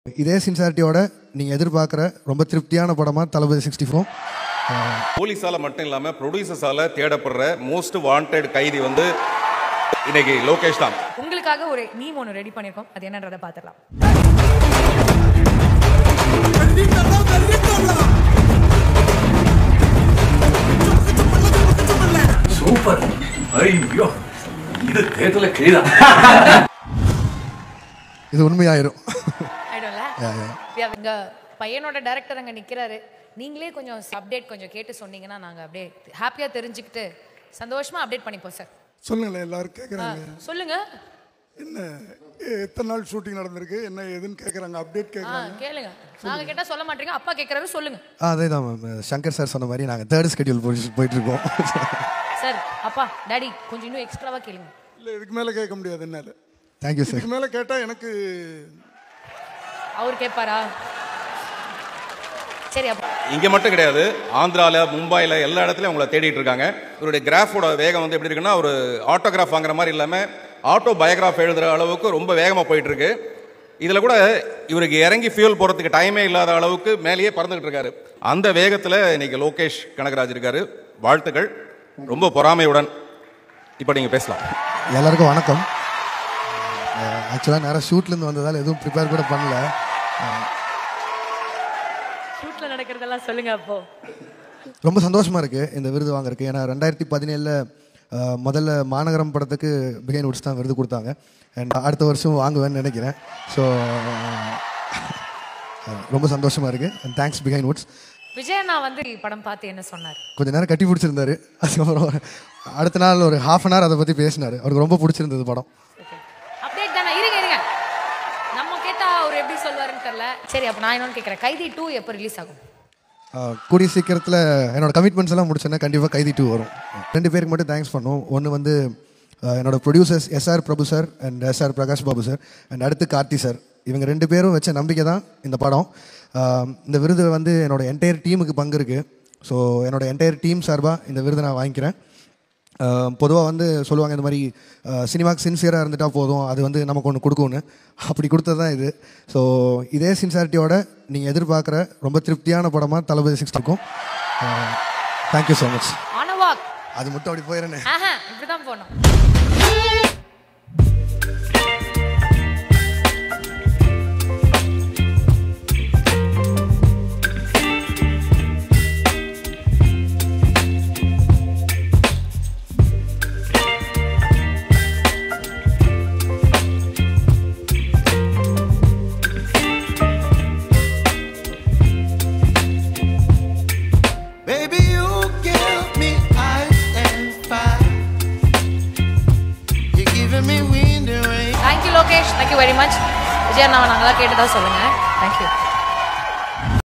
இதே சின்சாரிட்டியோட நீங்கள் எதிர்பார்க்குற ரொம்ப திருப்தியான படமாக தளபதி சிக்ஸ்டி ஃபோர் போலீஸால மட்டும் இல்லாம ப்ரொடியூசர்ஸால தேடப்படுற மோஸ்ட் வாண்டட் கைதி வந்து இன்னைக்கு லோகேஷ் தான் உங்களுக்காக ஒரு மீம் ஒன்று ரெடி பண்ணியிருக்கோம் அது என்னன்றதை பார்த்துடலாம் சூப்பர் ஐயோ இது தேர்தல கிளிதான் இது உண்மையாயிரும் ஆயிடும்ல எங்க பையனோட டைரக்டர் அங்க நிக்கிறாரு நீங்களே கொஞ்சம் அப்டேட் கொஞ்சம் கேட்டு சொன்னீங்கன்னா நாங்க அப்படியே ஹாப்பியா தெரிஞ்சுக்கிட்டு சந்தோஷமா அப்டேட் பண்ணிப்போம் சார் சொல்லுங்களேன் எல்லாரும் கேட்குறாங்க சொல்லுங்க என்ன எ- எத்தனை நாள் ஷூட்டிங் நடந்திருக்கு என்ன ஏதுன்னு கேட்குறாங்க அப்டேட் ஆ கேட்குறாங்க கேளுங்க நாங்க கேட்டா சொல்ல மாட்டீங்க அப்பா கேட்கறாரு சொல்லுங்க ஆ அதே தான் மேம் சங்கர் சார் சொன்ன மாதிரி நாங்கள் தேர்ட் ஸ்கெடியூல் போயிட்டு போயிட்டுருக்கோம் சார் அப்பா டாடி கொஞ்சம் இன்னும் எக்ஸ்ட்ராவா கேளுங்க இல்லை இதுக்கு மேலே கேட்க முடியாது என்னால் தேங்க்யூ சார் இதுக்கு மேலே கேட்டால் எனக்கு அவர் கேட்பாரா சரி அப்பா இங்க மட்டும் கிடையாது ஆந்திரால மும்பைல எல்லா இடத்துலயும் உங்களை தேடிட்டு இருக்காங்க இவருடைய கிராஃபோட வேகம் வந்து எப்படி இருக்குன்னா ஒரு ஆட்டோகிராஃப் வாங்குற மாதிரி இல்லாம ஆட்டோ பயோகிராஃப் எழுதுற அளவுக்கு ரொம்ப வேகமா போயிட்டு இருக்கு இதுல கூட இவருக்கு இறங்கி ஃபியூல் போறதுக்கு டைமே இல்லாத அளவுக்கு மேலேயே பறந்துகிட்டு இருக்காரு அந்த வேகத்துல இன்னைக்கு லோகேஷ் கனகராஜ் இருக்காரு வாழ்த்துக்கள் ரொம்ப பொறாமையுடன் இப்போ நீங்க பேசலாம் எல்லாருக்கும் வணக்கம் ஆக்சுவலாக நேராக ஷூட்லேருந்து வந்ததால் எதுவும் ப்ரிப்பேர் கூட பண்ணல ஷூட்ல நடக்கிறதெல்லாம் சொல்லுங்க அப்போ ரொம்ப சந்தோஷமாக இருக்குது இந்த விருது வாங்குறதுக்கு ஏன்னா ரெண்டாயிரத்தி பதினேழில் முதல்ல மாநகரம் படத்துக்கு பிகைன் உட்ஸ் தான் விருது கொடுத்தாங்க அண்ட் அடுத்த வருஷம் வாங்குவேன்னு நினைக்கிறேன் ஸோ ரொம்ப சந்தோஷமாக இருக்குது and thanks Behindwoods Vijay அண்ணா வந்து படம் பார்த்து என்ன சொன்னார் கொஞ்ச நேரம் கட்டி பிடிச்சிருந்தாரு அதுக்கப்புறம் ஒரு- அடுத்த நாள் ஒரு ஹாஃப் அன் ஹவர் அதை பற்றி பேசினார் அவருக்கு ரொம்ப பிடிச்சிருந்தது படம் அப்டேட் தானே இருங்க இருங்க நம்ம கேட்டா அவர் எப்படி சொல்வாருன்னு தெரியல சரி அப்ப நான் இன்னொன்னு கேட்கறேன் கைதி டூ எப்போ ரிலீஸ் ஆகும் ஆஹ் கூடிய சீக்கிரத்தில் என்னோட கமிட்மெண்ட்ஸ் எல்லாம் முடிச்சேன்னா கண்டிப்பாக கைதி டூ வரும் ரெண்டு பேருக்கு மட்டும் தேங்க்ஸ் பண்ணோம் ஒன்று வந்து ஆஹ் என்னோட producers S R Prabhu sir and S R Prakash Babu sir and அடுத்து கார்த்தி சார் இவங்க ரெண்டு பேரும் வச்ச நம்பிக்கை தான் இந்த படம் ஆஹ் இந்த விருது வந்து என்னோட என்டையர் டீமுக்கு பங்கு இருக்குது ஸோ என்னோட என்டையர் டீம் சார்பாக இந்த விருதை நான் வாங்கிக்கிறேன் பொதுவாக வந்து சொல்லுவாங்க இந்த மாதிரி சினிமாக்கு சின்சியராக இருந்துட்டா போதும் அது வந்து நமக்கு ஒன்று கொடுக்கும்னு அப்படி கொடுத்தது தான் இது ஸோ இதே சின்சாரிட்டியோட நீங்கள் எதிர்பார்க்குற ரொம்ப திருப்தியான படமாக தளபதி சிக்ஸ் இருக்கும் தேங்க்யூ ஸோ மச் ஆனவாக் அது மட்டும் அப்படி போயிடுறேன் ஆஹா இப்படிதான் போனோம் Baby, you give me ice and fire. You're giving me wind and rain. Thank you Lokesh thank you very much Vijay அண்ணாவை நாங்களாம் கேட்டதா சொல்லுங்க தேங்க்யூ